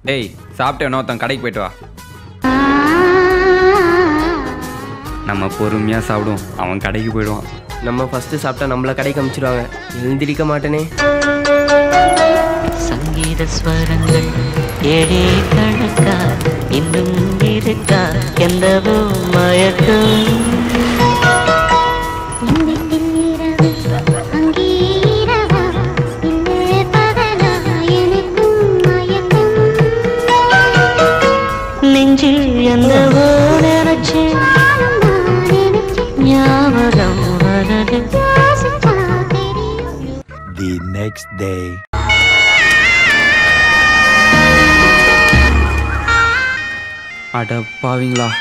டேய் சாப்பிட்டேன் ஒருத்தன் கடைக்கு போயிட்டு வா நம்ம பொறுமையாக சாப்பிடுவோம் அவன் கடைக்கு போயிடுவான் நம்ம ஃபஸ்ட்டு சாப்பிட்டா நம்மள கடைக்கு அமிச்சிடுவாங்க எழுந்திரிக்க மாட்டேனே சங்கீத ஸ்வரங்கள் ஏழே கணக்கா இன்னும் இருக்கா எந்தவோ மயக்கம் இன்னில் இரவு அங்கே இரவா இல்லே பகலா எனக்கும் மயக்கம் நெஞ்சில் எந்தவோ நினைச்சு நானும் நான் நினைச்சேன் ஞாபகம் வரது யோசிச்சா தெரியும் The next day. அட பாவீங்களா